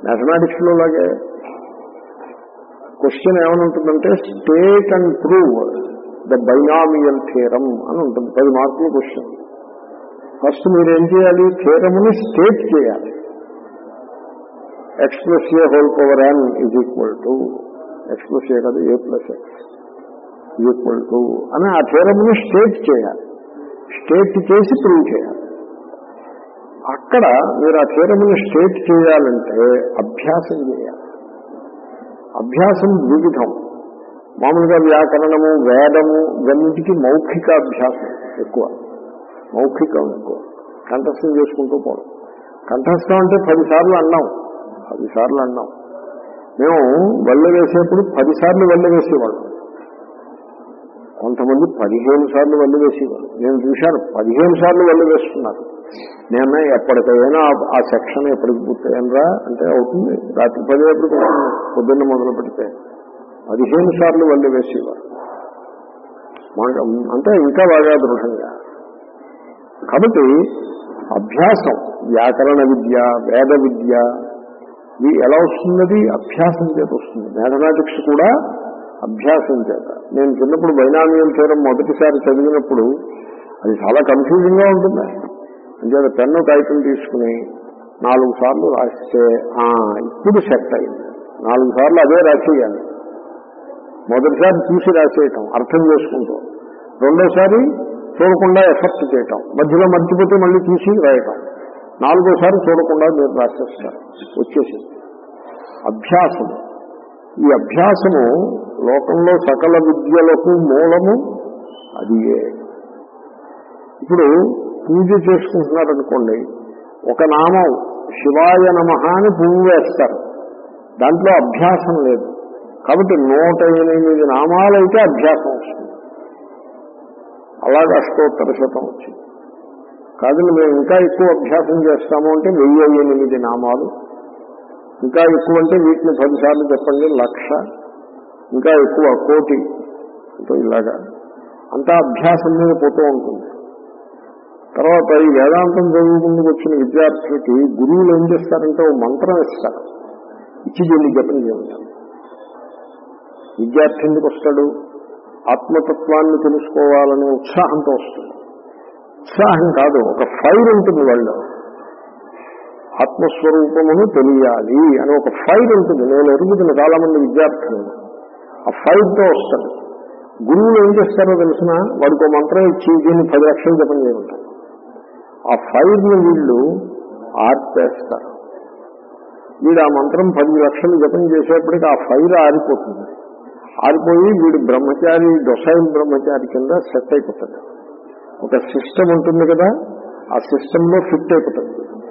Mathematics లో లాగే question ఏమనుంటుందంటే state and prove the binomial theorem అని ఉంటుంది పది మార్కులు క్వశ్చన్ ఫస్ట్ మీరు ఏం చేయాలి థియరమ్ని స్టేట్ చేయాలి x plus a whole power n is equal to x plus a కాదు a plus x equal to అని ఆ థియరమ్ని స్టేట్ చేయాలి స్టేట్ చేసి ప్రూవ్ చేయాలి అక్కడ మీరు ఆ థియరమ్ని స్టేట్ చేయాలంటే అభ్యాసం చేయాలి అభ్యాసం వివిధం మామూలుగా వ్యాకరణము వేదము ఇవన్నిటికీ మౌఖిక అభ్యాసం ఎక్కువ మౌఖికం ఎక్కువ కంఠస్థం చేసుకుంటూ పోవడం కంఠస్థం అంటే పదిసార్లు అన్నాం పదిసార్లు అన్నాం మేము వల్ల వేసేప్పుడు పదిసార్లు వల్ల వేసేవాళ్ళం కొంతమంది పదిహేను సార్లు వల్ల వేసేవారు నేను చూశాను పదిహేను సార్లు వల్ల వేస్తున్నారు నేను ఎప్పటికైనా ఆ- ఆ సెక్షన్ ఎప్పటికి పూర్తయ్యానరా అంటే అవుతుంది రాత్రి పది ఎప్పటికి అవుతుంది పొద్దున్న మొదలు పెడితే పదిహేను సార్లు వల్ల వేసేవారు మాకు అంటే ఇంకా బాగా దృఢంగా కాబట్టి అభ్యాసం వ్యాకరణ విద్య వేద విద్య ఇది ఎలా వస్తున్నది అభ్యాసం చేత వస్తుంది మ్యాథమెటిక్స్ కూడా అభ్యాసం చేత నేను చిన్నప్పుడు బైనామియల్ థీరం మొదటిసారి చదివినప్పుడు అది చాలా కన్ఫ్యూజింగ్ గా ఉంటుంది అంచేత పెన్ను కాగితం తీసుకుని నాలుగు సార్లు రాస్తే ఆ, ఇప్పుడు సెట్ అయింది నాలుగు సార్లు అదే రాసేయాలి మొదటిసారి చూసి రాసేయటం అర్థం చేసుకుంటూ రెండోసారి చూడకుండా ఎఫెక్ట్ చేయటం మధ్యలో మర్చిపోతే మళ్ళీ చూసి రాయటం నాలుగోసారి చూడకుండా మీరు రాసేస్తారు వచ్చేసి అభ్యాసము ఈ అభ్యాసము లోకంలో సకల విద్యలకు మూలము అది ఇప్పుడు పూజ చేసుకుంటున్నారనుకోండి ఒక నామం శివాయ నమ అని పువ్వు వేస్తారు దాంట్లో అభ్యాసం లేదు కాబట్టి నూట ఎనిమిది నామాలైతే అభ్యాసం వస్తుంది అలాగే అష్టోత్తర శతం వచ్చింది కాదండి మేము ఇంకా ఎక్కువ అభ్యాసం చేస్తాము అంటే వెయ్యి ఎనిమిది నామాలు ఇంకా ఎక్కువ అంటే వీటిని పదిసార్లు చెప్పండి లక్ష ఇంకా ఎక్కువ కోటి అంటే ఇలాగా అంతా అభ్యాసం మీద పోతూ ఉంటుంది తర్వాత ఈ వేదాంతం చదువుకుందుకు వచ్చిన విద్యార్థులకి గురువులు ఏం చేస్తారంటే ఓ మంత్రం ఇస్తారు ఇచ్చి దీన్ని జపం చేయమని విద్యార్థి ఎందుకు వస్తాడు ఆత్మతత్వాన్ని తెలుసుకోవాలనే ఉత్సాహంతో వస్తాడు ఉత్సాహం కాదు ఒక ఫైర్ ఉంటుంది వాళ్ళు ఆత్మస్వరూపమును తెలియాలి అని ఒక ఫైర్ ఉంటుంది నేను ఎరుగుతున్న చాలా మంది విద్యార్థులను ఆ ఫైర్తో వస్తాడు గురువులు ఏం చేస్తారో తెలిసిన వాడికి ఒక మంత్రం ఇచ్చి దీన్ని పది లక్షలు జపం చేయమంటారు ఆ ఫైర్ని వీళ్ళు ఆర్పేస్తారు వీడు ఆ మంత్రం పది లక్షలు జపం చేసేప్పటికి ఆ ఫైర్ ఆరిపోతుంది ఆరిపోయి వీడు బ్రహ్మచారి డొసైల్ బ్రహ్మచారి కింద సెట్ అయిపోతాడు ఒక సిస్టమ్ ఉంటుంది కదా ఆ సిస్టంలో ఫిట్ అయిపోతాడు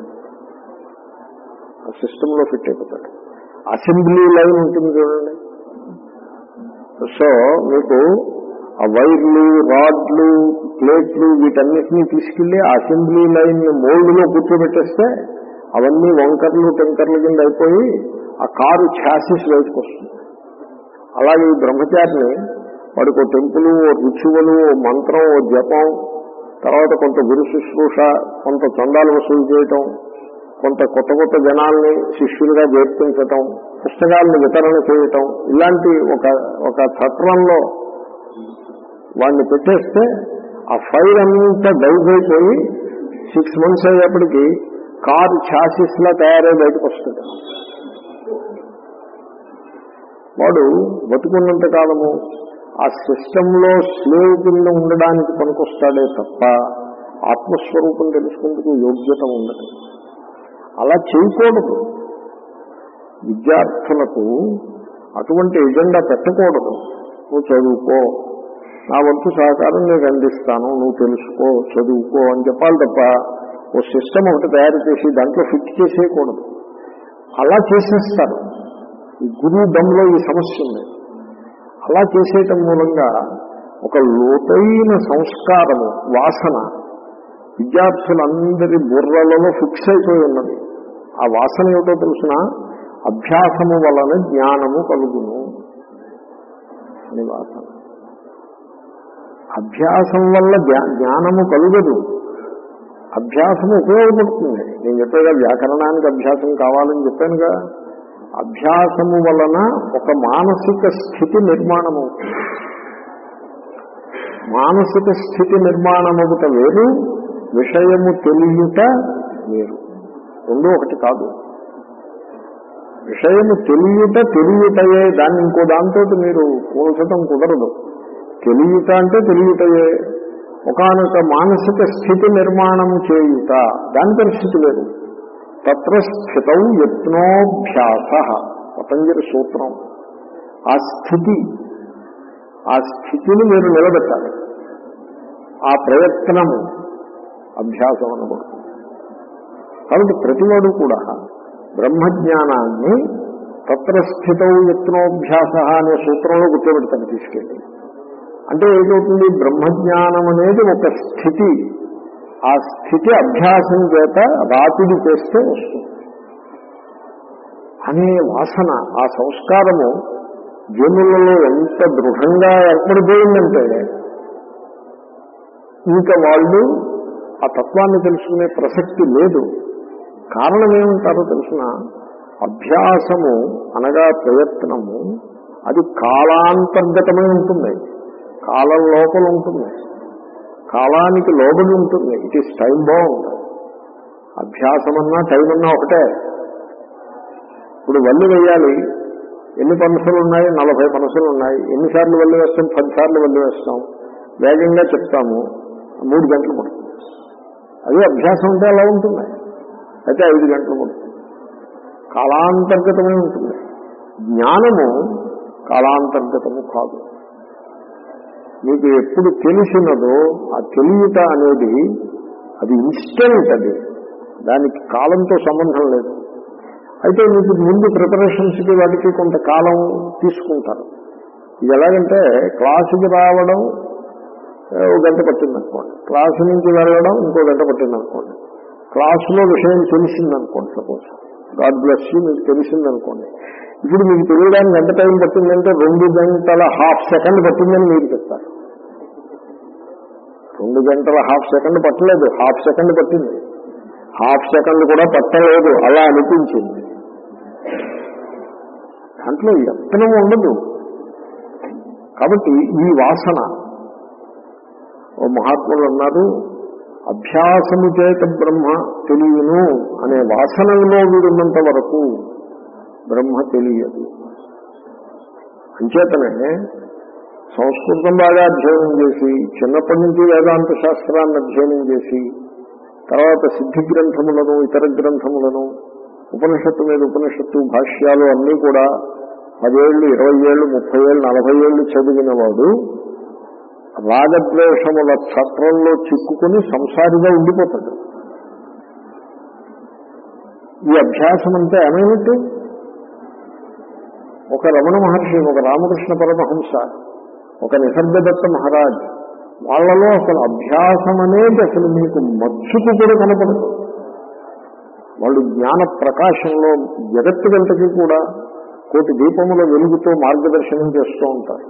ఆ సిస్టంలో ఫిట్ అయిపోతాడు అసెంబ్లీ లైన్ ఉంటుంది చూడండి సో మీకు ఆ వైర్లు రాడ్లు ప్లేట్లు వీటన్నిటినీ తీసుకెళ్లి అసెంబ్లీ లైన్ మోల్డ్ లో కూర్చోబెట్టేస్తే అవన్నీ వంకర్లు టెంకర్ల కింద అయిపోయి ఆ కారు ఛాసిస్ బయటకు వస్తుంది అలాగే ఈ బ్రహ్మచారిని వాడికి ఓ టెంపుల్ ఓ రిచువలు ఓ మంత్రం ఓ జపం తర్వాత కొంత గురు శుశ్రూష కొంత చందాలు వసూలు చేయటం కొంత కొత్త కొత్త జనాల్ని శిష్యులుగా చేర్పించటం పుస్తకాలను వితరణ చేయటం ఇలాంటి ఒక ఒక చట్రంలో వాడిని పెట్టేస్తే ఆ ఫైర్ అంతా డౌజ్ అయిపోయి సిక్స్ మంత్స్ అయ్యేప్పటికీ కారు ఛాసిస్ లా తయారై బయటకు వస్తుంది వాడు బతుకున్నంత కాలము ఆ సిస్టంలో స్లేవ్ కింద ఉండడానికి పనికొస్తాడే తప్ప ఆత్మస్వరూపం తెలుసుకుందుకు యోగ్యత ఉండదు అలా చేయకూడదు విద్యార్థులకు అటువంటి ఎజెండా పెట్టకూడదు నువ్వు చదువుకో నా వంతు సహకారం నేను అందిస్తాను నువ్వు తెలుసుకో చదువుకో అని చెప్పాలి తప్ప ఓ సిస్టమ్ ఒకటి తయారు చేసి దాంట్లో ఫిట్ చేసేయకూడదు అలా చేసేస్తారు ఈ గురువు దమ్లో ఈ సమస్య ఉంది అలా చేసేయటం మూలంగా ఒక లోతైన సంస్కారము వాసన విద్యార్థులందరి బుర్రలలో ఫిక్స్ అయిపోయి ఉన్నది ఆ వాసన ఏమిటో తెలిసిన అభ్యాసము వలన జ్ఞానము కలుగును అని వాసన అభ్యాసం వల్ల జ్ఞా- జ్ఞానము కలుగదు అభ్యాసము ఉపయోగపడుతుంది నేను చెప్పేగా వ్యాకరణానికి అభ్యాసం కావాలని చెప్పానుగా అభ్యాసము వలన ఒక మానసిక స్థితి నిర్మాణం అవుతుంది మానసిక స్థితి నిర్మాణమవుట వేరు విషయము తెలియట వేరు రెండు ఒకటి కాదు విషయము తెలియట తెలియటయే దాన్ని ఇంకో దాంతో మీరు పోల్చటం కుదరదు తెలియట అంటే తెలియటయే ఒకనొక మానసిక స్థితి నిర్మాణం చేయుట దాని పరిస్థితి లేదు తత్ర స్థితౌ యత్నోభ్యాస పతంజలి సూత్రం ఆ స్థితి ఆ స్థితిని మీరు నిలబెట్టాలి ఆ ప్రయత్నము అభ్యాసం అనబడుతుంది కాబట్టి ప్రతివాడు కూడా బ్రహ్మజ్ఞానాన్ని తత్ర స్థితౌ యత్నోభ్యాస అనే సూత్రంలో గుర్తుపెడతాడు తీసుకెళ్ళి అంటే ఏమవుతుంది బ్రహ్మజ్ఞానం అనేది ఒక స్థితి ఆ స్థితి అభ్యాసం చేత రాపిడి చేస్తే వస్తుంది అనే వాసన ఆ సంస్కారము జనులలో ఎంత దృఢంగా ఏర్పడిపోయిందంటే ఇంకా వాళ్ళు ఆ తత్వాన్ని తెలుసుకునే ప్రసక్తి లేదు కారణం ఏమంటారో తెలిసిన అభ్యాసము అనగా ప్రయత్నము అది కాలాంతర్గతమై ఉంటుంది కాలం లోపల ఉంటుంది కాలానికి లోబడి ఉంటుంది ఇట్ ఈస్ టైం బౌండ్ అభ్యాసం అన్నా టైం అన్నా ఒకటే ఇప్పుడు వల్లి వేయాలి ఎన్ని పనసలు ఉన్నాయి నలభై పనసలు ఉన్నాయి ఎన్నిసార్లు వల్లి వేస్తాం పదిసార్లు వల్లి వేస్తాం వేగంగా చెప్తాము మూడు గంటలు పడుతుంది అదే అభ్యాసం ఉంటే అలా ఉంటుంది అయితే ఐదు గంటలు పడుతుంది కాలాంతర్గతమై ఉంటుంది జ్ఞానము కాలాంతర్గతము కాదు మీకు ఎప్పుడు తెలిసినదో ఆ తెలియట అనేది అది ఇన్స్టెంట్ అది దానికి కాలంతో సంబంధం లేదు అయితే మీకు ముందు ప్రిపరేషన్స్కి వాటికి కొంత కాలం తీసుకుంటారు ఇది ఎలాగంటే క్లాసుకి రావడం ఒక గంట పట్టింది అనుకోండి క్లాసు నుంచి వెళ్ళడం ఇంకో గంట పట్టింది అనుకోండి క్లాసులో విషయం తెలిసిందనుకోండి సపోజ్ గాడ్ బ్లెస్ యూ మీకు తెలిసిందనుకోండి ఇప్పుడు మీకు తెలియడానికి ఎంత టైం పట్టిందంటే రెండు గంటల హాఫ్ సెకండ్ పట్టిందని మీరు చెప్తారు రెండు గంటల హాఫ్ సెకండ్ పట్టలేదు హాఫ్ సెకండ్ పట్టింది హాఫ్ సెకండ్ కూడా పట్టలేదు అలా అనిపించింది దాంట్లో యత్నం ఉండదు కాబట్టి ఈ వాసన ఓ మహాత్ములు అన్నారు అభ్యాసము చేత బ్రహ్మ తెలియను అనే వాసనలో వీడున్నంత వరకు బ్రహ్మ తెలియదు అంచేతనే సంస్కృతం బాగా అధ్యయనం చేసి చిన్నప్పటి నుంచి వేదాంత శాస్త్రాన్ని అధ్యయనం చేసి తర్వాత సిద్ధి గ్రంథములను ఇతర గ్రంథములను ఉపనిషత్తు మీద ఉపనిషత్తు భాష్యాలు అన్నీ కూడా పదేళ్ళు ఇరవై ఏళ్ళు ముప్పై ఏళ్ళు నలభై ఏళ్ళు చదివిన వాడు రాగద్వేషముల చట్రంలో చిక్కుకుని సంసారిగా ఉండిపోతాడు ఈ అభ్యాసం అంటే ఏమైనట్టు ఒక రమణ మహర్షి ఒక రామకృష్ణ పరమహంస ఒక నిసర్గదత్త మహారాజ్ వాళ్ళలో అసలు అభ్యాసం అనేది అసలు మీకు మచ్చుకు కూడా కనపడదు వాళ్ళు జ్ఞాన ప్రకాశంలో జగత్తుగంతకి కూడా కోటి దీపముల వెలుగుతో మార్గదర్శనం చేస్తూ ఉంటారు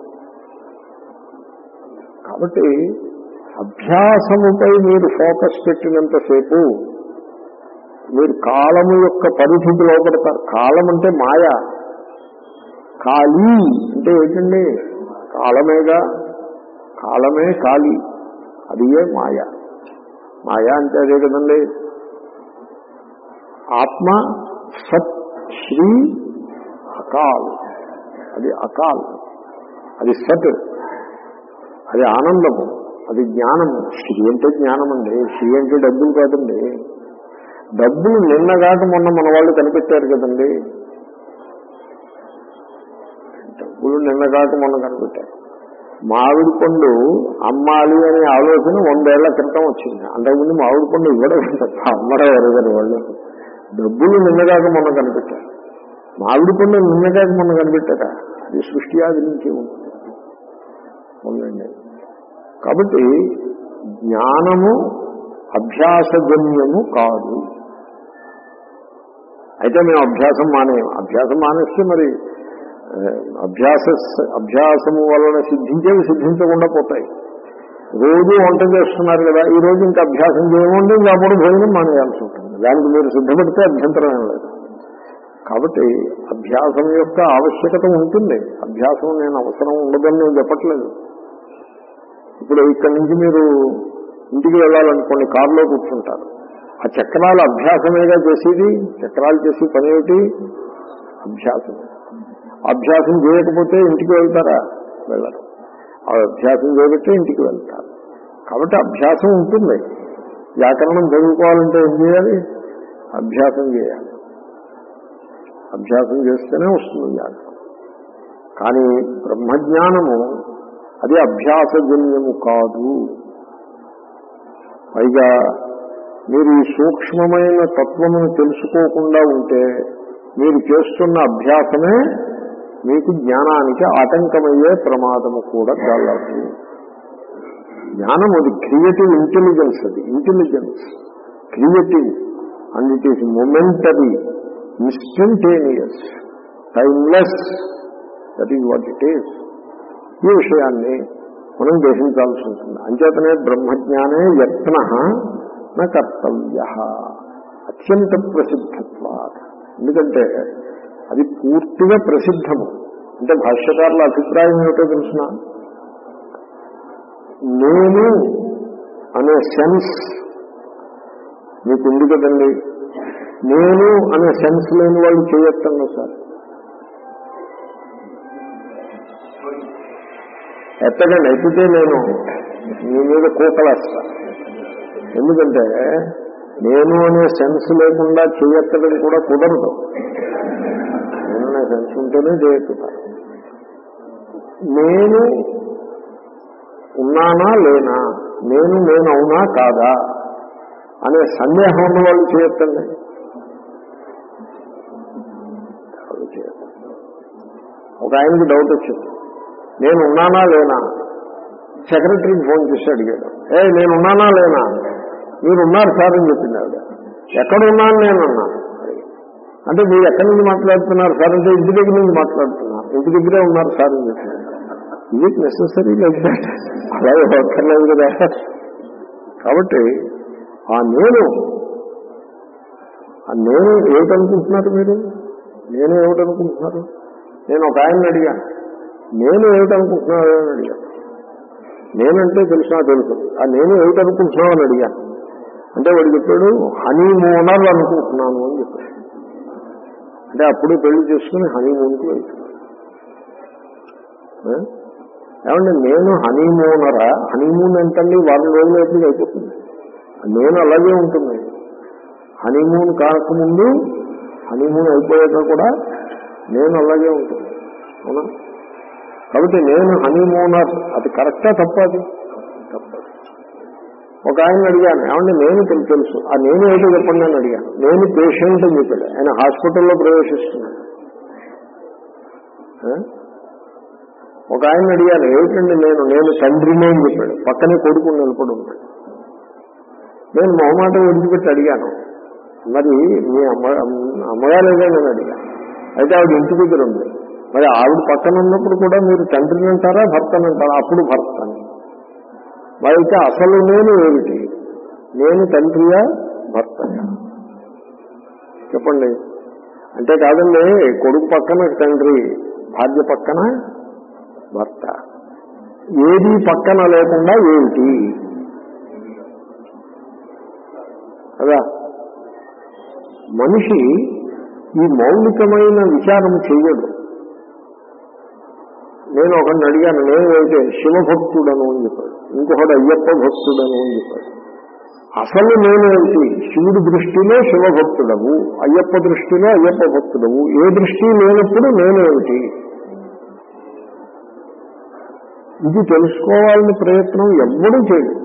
కాబట్టి అభ్యాసముపై మీరు ఫోకస్ పెట్టినంతసేపు మీరు కాలము యొక్క పరిధికి లోపడతారు కాలం అంటే మాయ ఖాళీ అంటే ఏంటండి కాలమేగా కాలమే ఖాళీ అది ఏ మాయ మాయ అంటే అదే కదండి ఆత్మ సత్ శ్రీ అకాల్ అది అకాల్ అది సత్ అది ఆనందము అది జ్ఞానము శ్రీ అంటే జ్ఞానం అండి శ్రీ అంటే డబ్బులు కాదండి డబ్బులు నిన్నగాక మొన్న మన వాళ్ళు కనిపెట్టారు కదండి డబ్బులు నిన్నగాక మొన్న కనిపెట్టారు మామిడి పండు అమ్మాలి అనే ఆలోచన వందేళ్ల క్రితం వచ్చింది అంతకుముందు మామిడి పండు ఇవ్వడం తప్ప అమ్మడం ఎరగరు వాళ్ళు డబ్బులు నిన్నగాక మొన్న కనిపెట్టారు మామిడి పండు నిన్నగాక మొన్న కనిపెట్టారా అది సృష్టి ఆది నుంచి ఉంటుంది ఉందండి కాబట్టి జ్ఞానము అభ్యాసజన్యము కాదు అయితే మేము అభ్యాసం మానేయం అభ్యాసం మానేస్తే మరి ఆ, అభ్యాస అభ్యాసము వలన సిద్ధించేవి సిద్ధించకుండా పోతాయి రోజు వంట చేస్తున్నారు కదా ఈ రోజు ఇంకా అభ్యాసం చేయమంటే ఇంకా అప్పుడు భోజనం మానేయాల్సి ఉంటుంది దానికి మీరు సిద్ధపడితే అభ్యంతరం ఏం లేదు కాబట్టి అభ్యాసం యొక్క ఆవశ్యకత ఉంటుంది అభ్యాసం నేను అవసరం ఉండదని నేను చెప్పట్లేదు ఇప్పుడు ఇక్కడి నుంచి మీరు ఇంటికి వెళ్ళాలనుకోండి కారులో కూర్చుంటారు ఆ చక్రాల అభ్యాసమేగా చేసేది చక్రాలు చేసి పని ఏమిటి అభ్యాసం అభ్యాసం చేయకపోతే ఇంటికి వెళ్తారా వెళ్ళరు ఆ అభ్యాసం చేయబట్టే ఇంటికి వెళ్తారు కాబట్టి అభ్యాసం ఉంటుంది వ్యాకరణం చదువుకోవాలంటే ఏం చేయాలి అభ్యాసం చేయాలి అభ్యాసం చేస్తేనే వస్తుంది వ్యాకరణం కానీ బ్రహ్మజ్ఞానము అది అభ్యాసజన్యము కాదు పైగా మీరు ఈ సూక్ష్మమైన తత్వమును తెలుసుకోకుండా ఉంటే మీరు చేస్తున్న అభ్యాసమే మీకు జ్ఞానానికి ఆటంకమయ్యే ప్రమాదము కూడా కలదు జ్ఞానం అది క్రియేటివ్ ఇంటెలిజెన్స్ అది intelligence creative and it is momentary instantaneous timeless that is what it is ఈ విషయాన్ని మనం గ్రహించాల్సి ఉంటుంది అంచేతనే బ్రహ్మజ్ఞానే యత్న నా కర్తవ్య అత్యంత ప్రసిద్ధత్వ ఎందుకంటే అది పూర్తిగా ప్రసిద్ధము అంటే భాష్యకారుల అభిప్రాయం ఏమిటో తెలిసిన నేను అనే సెన్స్ మీకు ఉంది కదండి నేను అనే సెన్స్ లేని వాళ్ళు చేయొచ్చండి సార్ ఎత్తకండి ఎత్తితే నేను మీ మీద కూకలేస్తా ఎందుకంటే నేను అనే సెన్స్ లేకుండా చేయెత్తడం కూడా కుదరదు నేను అనే సెన్స్ ఉంటేనే చేయెత్తుతాను నేను ఉన్నానా లేనా నేను నేను అవునా కాదా అనే సందేహం ఉన్న వాళ్ళు చేయొద్దండి వాళ్ళు చేయొద్దు ఒక ఆయనకి డౌట్ వచ్చింది నేను ఉన్నానా లేనా సెక్రటరీకి ఫోన్ చేసి అడిగాడు ఏ నేను ఉన్నానా లేనా మీరు ఉన్నారు సార్ అని చెప్పింది ఆవిడ ఎక్కడ ఉన్నాను నేను అన్నాను అంటే మీరు ఎక్కడి నుంచి మాట్లాడుతున్నారు సార్ అంటే ఇంటి దగ్గర నుంచి మాట్లాడుతున్నారు ఇంటి దగ్గరే ఉన్నారు సార్ అని చెప్పింది ఇది నెససరీ లైక్ దాట్ అలాగే అక్కర్లేదు కదా కాబట్టి ఆ నేను ఆ నేను ఏమిటనుకుంటున్నారు మీరు నేను ఏమిటనుకుంటున్నారు నేను ఒక ఆయన్ని అడిగాను నేను ఏమిటనుకుంటున్నావు అని అడిగాను నేనంటే తెలిసినా తెలుసు ఆ నేను ఏమిటనుకుంటున్నావు అని అడిగాను అంటే వాడు చెప్పాడు హనీమూనర్ అనుకుంటున్నాను అని చెప్పాడు అంటే అప్పుడు పెళ్లి చేసుకుని హనీమూన్కి వెళ్తున్నాను ఆ? ఏమంటే నేను హనీమూనరా హనీమూన్ ఎంతండి వారం రోజులు ఎప్పుడు అయిపోతుంది నేను అలాగే ఉంటుంది హనీమూన్ కాకముందు హనీమూన్ అయిపోయాక కూడా నేను అలాగే ఉంటుంది అవునా కాబట్టి నేను హనీమూనర్ అది కరెక్టా తప్ప అది తప్పదు ఒక ఆయన అడిగాను ఏమంటే నేను తెలు- తెలుసు ఆ నేను ఏదో చెప్పండి అని అడిగాను నేను పేషెంట్ అని చెప్పాడు ఆయన హాస్పిటల్లో ప్రవేశిస్తున్నాడు ఆ? ఒక ఆయన అడిగాను ఏమిటండి నేను నేను తండ్రినే అని చెప్పాడు పక్కనే కొడుకు నిలబడి ఉన్నాడు నేను మొహమాటం వదిలిపెట్టి అడిగాను మరి మీ అమ్మ అమ్మగారేగా నేను అడిగాను అయితే ఆవిడ ఇంటి దగ్గర ఉంది మరి ఆవిడ పక్కన ఉన్నప్పుడు కూడా మీరు తండ్రిని అంటారా భర్తని అంటారా అప్పుడు భర్త అని మరి అయితే అసలు నేను ఏమిటి నేను తండ్రియా భర్తయా చెప్పండి అంటే కాదండి కొడుకు పక్కన తండ్రి భార్య పక్కన భర్త ఏది పక్కన లేకుండా ఏమిటి కదా మనిషి ఈ మౌలికమైన విచారం చెయ్యడు నేను ఒకరిని అడిగాను నేను అయితే శివభక్తుడను అని చెప్పాడు ఇంకొకడు అయ్యప్ప భక్తుడను అని చెప్పాడు అసలు నేనేమిటి శివుడి దృష్టిలో శివభక్తుడవు అయ్యప్ప దృష్టిలో అయ్యప్ప భక్తుడవు ఏ దృష్టి లేనప్పుడు నేనేమిటి ఇది తెలుసుకోవాలని ప్రయత్నం ఎవ్వడూ చేయడు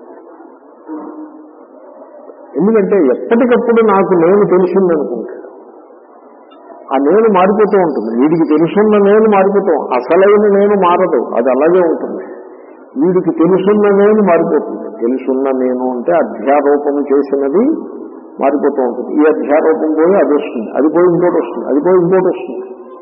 ఎందుకంటే ఎప్పటికప్పుడు నాకు నేను తెలిసిందనుకుంటాడు ఆ నేను మారిపోతూ ఉంటుంది వీడికి తెలుసున్న నేను మారిపోతూ అసలైన నేను మారదు అది అలాగే ఉంటుంది వీడికి తెలుసున్న నేను మారిపోతుంది తెలుసున్న నేను అంటే అధ్యారోపం చేసినది మారిపోతూ ఉంటుంది ఈ అధ్యారోపం పోయి అది వస్తుంది అది పోయి ఇంకోటి వస్తుంది అది పోయి ఇంకోటి వస్తుంది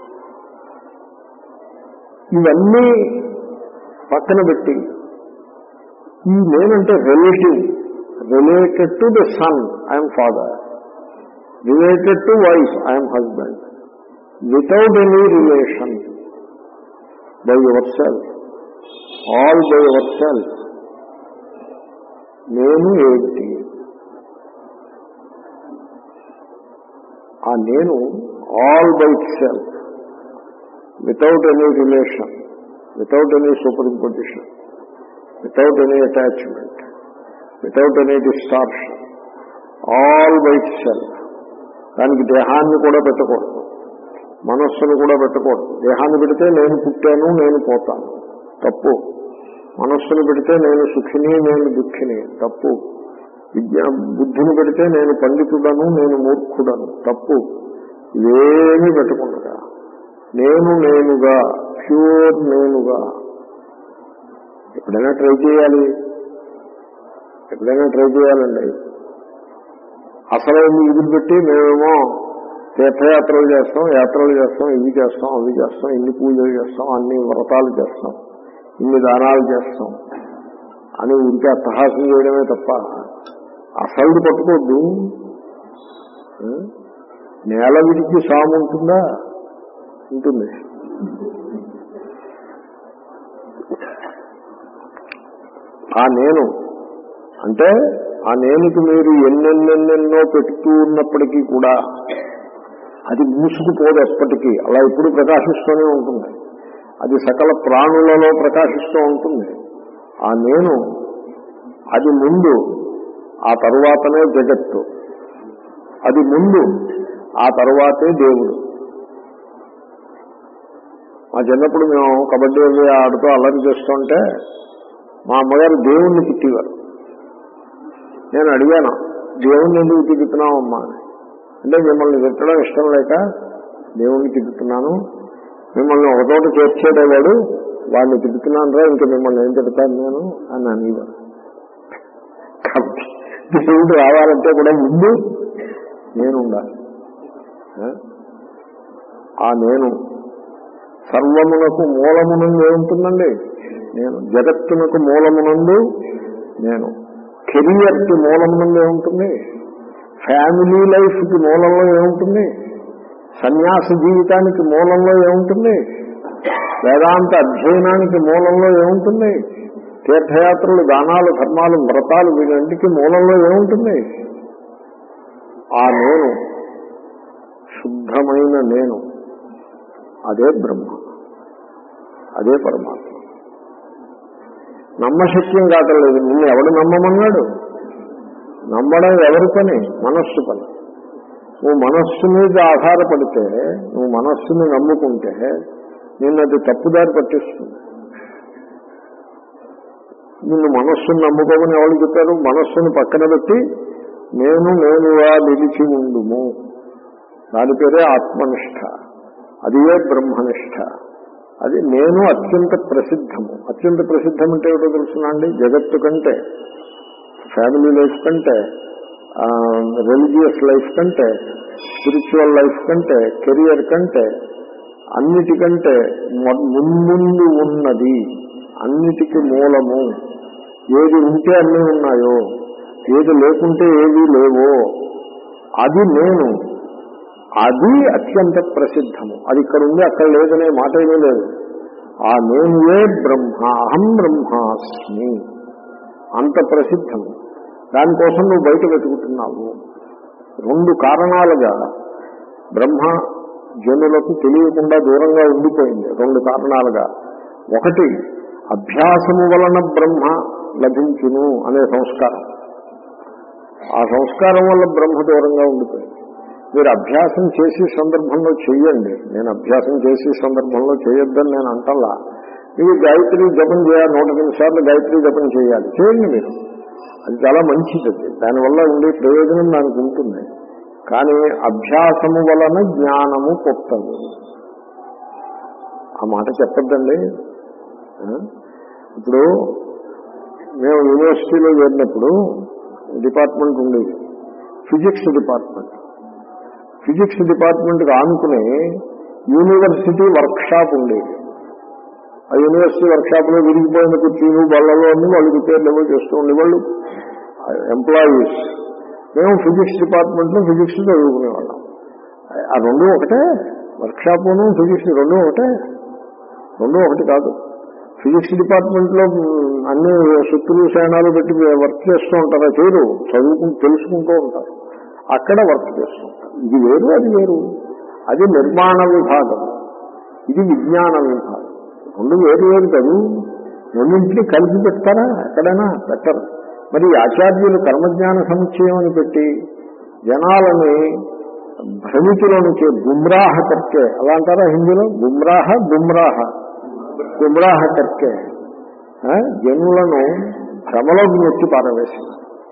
ఇవన్నీ పక్కన పెట్టి ఈ నేనంటే relative related to the son I'm father related to wife I'm husband without any relation by yourself all by yourself నేను ఏంటి ఆ నేను all by self without any relation without any superimposition without any attachment without any distortion all by self దానికి దేహాన్ని కూడా పెట్టకూడదు మనస్సును కూడా పెట్టకూడదు దేహాన్ని పెడితే నేను పుట్టాను నేను పోతాను తప్పు మనస్సును పెడితే నేను సుఖిని నేను దుఃఖిని తప్పు విద్యా బుద్ధిని పెడితే నేను పండితుడను నేను మూర్ఖుడను తప్పు ఇవేమీ పెట్టకుండా నేను నేనుగా ప్యూర్ నేనుగా ఎప్పుడైనా ట్రై చేయాలి ఎప్పుడైనా ట్రై చేయాలండి అసలు వదిలిపెట్టి మేమేమో తీర్థయాత్రలు చేస్తాం యాత్రలు చేస్తాం ఇవి చేస్తాం అవి చేస్తాం ఇన్ని పూజలు చేస్తాం అన్ని వ్రతాలు చేస్తాం ఇన్ని దానాలు చేస్తాం అని ఉంటే అట్టహాసం చేయడమే తప్ప అసలు పట్టుకోవద్దు ఆ? నేల విడిచి సాము ఉంటుందా ఉంటుంది ఆ నేను అంటే ఆ నేనుకి మీరు ఎన్నెన్నెన్నెన్నో పెడుతూ ఉన్నప్పటికీ కూడా అది మూసుకుపోదు ఎప్పటికీ అలా ఎప్పుడు ప్రకాశిస్తూనే ఉంటుంది అది సకల ప్రాణులలో ప్రకాశిస్తూ ఉంటుంది ఆ నేను అది ముందు ఆ తరువాతనే జగత్తు అది ముందు ఆ తరువాతే దేవుడు మా చిన్నప్పుడు మేము కబడ్డీ అవి ఆడుతూ అల్లరి చేస్తుంటే మా అమ్మగారు దేవుణ్ణి తిట్టేవారు నేను అడిగాను దేవుణ్ణి ఎందుకు తిరుగుతున్నావు అమ్మా అని అంటే మిమ్మల్ని తిట్టడం ఇష్టం లేక దేవుణ్ణి తిరుగుతున్నాను మిమ్మల్ని ఒక చోట చేర్చేటవాడు వాడిని తిరుగుతున్నాను రా ఇంకా మిమ్మల్ని ఏం తిడతాను నేను అని అనేవారు కాబట్టి దేవుడు రావాలంటే కూడా ముందు నేను ఉండాలి ఆ? ఆ నేను సర్వమునకు మూలమునందు ఏముంటుందండి నేను జగత్తునకు మూలమునందు నేను కెరియర్కి మూలమునందు ఏముంటుంది ఫ్యామిలీ లైఫ్కి మూలంలో ఏముంటుంది సన్యాస జీవితానికి మూలంలో ఏముంటుంది వేదాంత అధ్యయనానికి మూలంలో ఏముంటుంది తీర్థయాత్రలు దానాలు ధర్మాలు వ్రతాలు వీటన్నిటికీ మూలంలో ఏముంటుంది ఆ నేను శుద్ధమైన నేను అదే బ్రహ్మ అదే పరమాత్మ నమ్మశక్యం కావట్లేదు నిన్ను ఎవడు నమ్మమన్నాడు నమ్మడం ఎవరి పని మనస్సు పని నువ్వు మనస్సు మీద ఆధారపడితే నువ్వు మనస్సుని నమ్ముకుంటే నిన్ను అది తప్పుదారి పట్టిస్తుంది నిన్ను మనస్సును నమ్ముకోమని ఎవరు చెప్పారు మనస్సును పక్కన పెట్టి నేను నేనుగా నిలిచి ఉండుము దాని పేరే ఆత్మనిష్ట అదియే బ్రహ్మనిష్ట అది నేను అత్యంత ప్రసిద్ధము అత్యంత ప్రసిద్ధం అంటే ఏమిటో తెలుసునండి జగత్తు కంటే ఫ్యామిలీ లైఫ్ కంటే రిలీజియస్ లైఫ్ కంటే స్పిరిచువల్ లైఫ్ కంటే కెరియర్ కంటే అన్నిటికంటే మొ- మున్ముందు ఉన్నది అన్నిటికీ మూలము ఏది ఉంటే అన్నీ ఉన్నాయో ఏది లేకుంటే ఏది లేవో అది నేను అది అత్యంత ప్రసిద్ధము అది ఇక్కడ ఉంది అక్కడ లేదనే మాట ఏమీ లేదు ఆ నేనుయే బ్రహ్మ అహం బ్రహ్మాస్మి అంత ప్రసిద్ధము దానికోసం నువ్వు బయట వెతుకుతున్నావు రెండు కారణాలుగా బ్రహ్మ జనులకు తెలియకుండా దూరంగా ఉండిపోయింది రెండు కారణాలుగా ఒకటి అభ్యాసము వలన బ్రహ్మ లభించును అనే సంస్కారం ఆ సంస్కారం వల్ల బ్రహ్మ దూరంగా ఉండిపోయింది మీరు అభ్యాసం చేసే సందర్భంలో చెయ్యండి నేను అభ్యాసం చేసే సందర్భంలో చేయొద్దని నేను అంటల్లా మీరు గాయత్రి జపం చేయాలి నూట ఎనిమిది సార్లు గాయత్రి జపం చేయాలి చేయండి మీరు అది చాలా మంచిది అది దానివల్ల ఉండే ప్రయోజనం దానికి ఉంటుంది కానీ అభ్యాసము వలన జ్ఞానము పుట్టదు ఆ మాట చెప్పద్దండి ఆ? ఇప్పుడు మేము యూనివర్సిటీలో చేరినప్పుడు డిపార్ట్మెంట్ ఉండేది ఫిజిక్స్ డిపార్ట్మెంట్ ఫిజిక్స్ డిపార్ట్మెంట్కి ఆనుకుని యూనివర్సిటీ వర్క్ షాప్ ఉండేది ఆ యూనివర్సిటీ వర్క్ షాప్ లో విరిగిపోయిన కుర్చీలు బళ్ళలో అన్ని వాళ్ళు రిపేర్లు ఏవో చేస్తూ ఉండేవాళ్ళు ఎంప్లాయీస్ మేము ఫిజిక్స్ డిపార్ట్మెంట్ లో ఫిజిక్స్ చదువుకునేవాళ్ళం ఆ రెండు ఒకటే వర్క్షాపును ఫిజిక్స్ రెండు ఒకటే రెండు ఒకటి కాదు ఫిజిక్స్ డిపార్ట్మెంట్లో మ్, అన్ని శక్తులు సేనాలు పెట్టి వర్క్ చేస్తూ ఉంటారా చేయరు చదువుకుంటూ తెలుసుకుంటూ ఉంటారు అక్కడ వర్క్ చేస్తూ ఉంటారు ఇది వేరు అది వేరు అది నిర్మాణ విభాగం ఇది విజ్ఞాన విభాగం రెండు వేరు వేరు కాదు రెండింటిని కలిపి పెడతారా ఎక్కడైనా పెట్టరు మరి ఈ ఆచార్యులు కర్మజ్ఞాన సముచ్చయం అని పెట్టి జనాలని భ్రమితిలో నుంచి గుమ్రాహ కర్కే అలా అంటారా హిందీలో గుమ్రాహ గుమ్రాహ గుమ్రాహ కర్కే ఆ, జనులను భ్రమలోకి నెట్టి పారవేసింది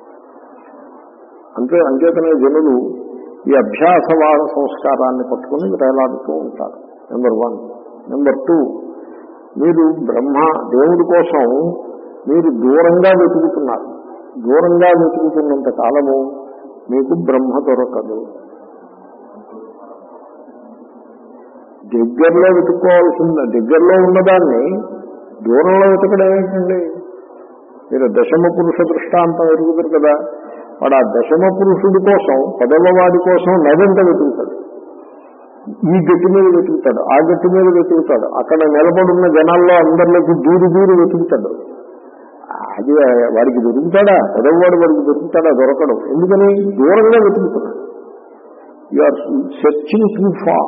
అంతే అంచేతనే జనులు ఈ అభ్యాసవాద సంస్కారాన్ని పట్టుకుని వేలాడుతూ ఉంటారు నెంబర్ వన్ నెంబర్ టూ మీరు బ్రహ్మ దేవుడి కోసం మీరు దూరంగా వెతుకుతున్నారు దూరంగా వెతుకుతున్నంత కాలము మీకు బ్రహ్మ దొరకదు దగ్గరలో వెతుక్కోవాల్సింది దగ్గరలో ఉన్నదాన్ని దూరంలో వెతకడం ఏంటండి మీరు దశమ పురుష దృష్టాంతం ఎరుగుతారు కదా వాడు ఆ దశమ పురుషుడి కోసం పదవ వాడి కోసం నదంట వెతుకుతాడు ఈ గట్టి మీద వెతుకుతాడు ఆ గట్టి మీద వెతుకుతాడు అక్కడ నిలబడున్న జనాల్లో అందరిలోకి దూరి దూరి వెతుకుతాడు అది వాడికి దొరుకుతాడా పదవవాడు వాడికి దొరుకుతాడా దొరకడం ఎందుకని దూరంగా వెతుకుతున్నాడు you are searching too far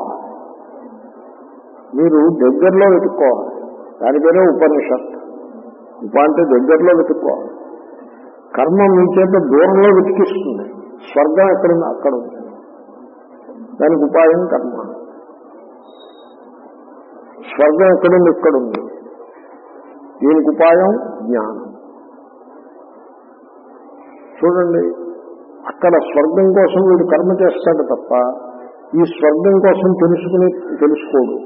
మీరు దగ్గరలో వెతుక్కోవాలి దాని పేరే ఉపనిషత్ ఉప అంటే దగ్గరలో వెతుక్కోవాలి కర్మ మీ చేత దూరంలో వెతికిస్తుంది స్వర్గం ఎక్కడుంది అక్కడ ఉంది దానికి ఉపాయం కర్మ స్వర్గం ఎక్కడుంది ఇక్కడుంది దీనికి ఉపాయం జ్ఞానం చూడండి అక్కడ స్వర్గం కోసం వీడు కర్మ చేస్తాడు తప్ప ఈ స్వర్గం కోసం తెలుసుకుని తెలుసుకోడు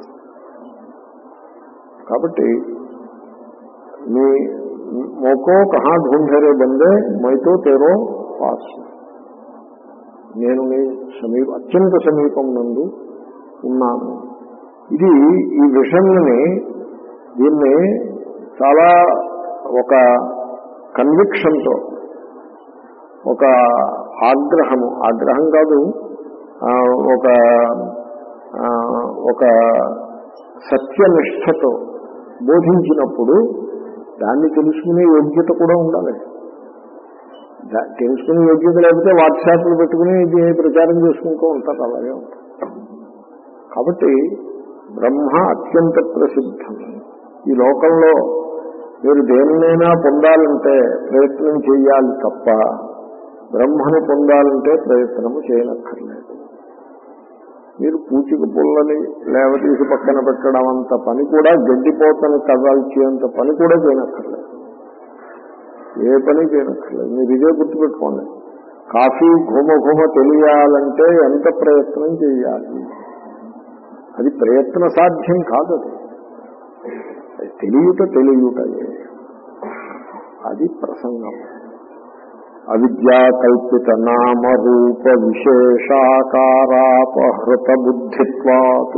కాబట్టి మీ మోకో కహా ఢూంఢరే బందే మైతో తేరో పాస్ నేను మీ సమీప అత్యంత సమీపం నందు ఉన్నాను ఇది ఈ విషన్ని దీన్ని చాలా ఒక కన్విక్షన్తో ఒక ఆగ్రహము ఆగ్రహం కాదు ఆ, ఒక ఆ, ఒక సత్యనిష్టతో బోధించినప్పుడు దాన్ని తెలుసుకునే యోగ్యత కూడా ఉండాలి దా- తెలుసుకునే యోగ్యత లేకపోతే వాట్సాప్లు పెట్టుకుని ఇది ప్రచారం చేసుకుంటూ ఉంటారు అలాగే ఉంటారు కాబట్టి బ్రహ్మ అత్యంత ప్రసిద్ధం ఈ లోకంలో మీరు దేనినైనా పొందాలంటే ప్రయత్నం చేయాలి తప్ప బ్రహ్మను పొందాలంటే ప్రయత్నము చేయనక్కర్లేదు మీరు పూచిక పుల్లని లేవతీసి పక్కన పెట్టడం అంత పని కూడా గడ్డిపోతని కదల్చేంత పని కూడా చేయనక్కర్లేదు ఏ పని చేయనక్కర్లేదు మీరు ఇదే గుర్తుపెట్టుకోండి కాఫీ ఘుమ ఘుమ తెలియాలంటే ఎంత ప్రయత్నం చేయాలి అది ప్రయత్న సాధ్యం కాదు అది అది తెలియట తెలియటయే అది ప్రసంగం అవిద్యా కల్పిత నామ రూప విశేషాకారాపహృత బుద్ధిత్వాత్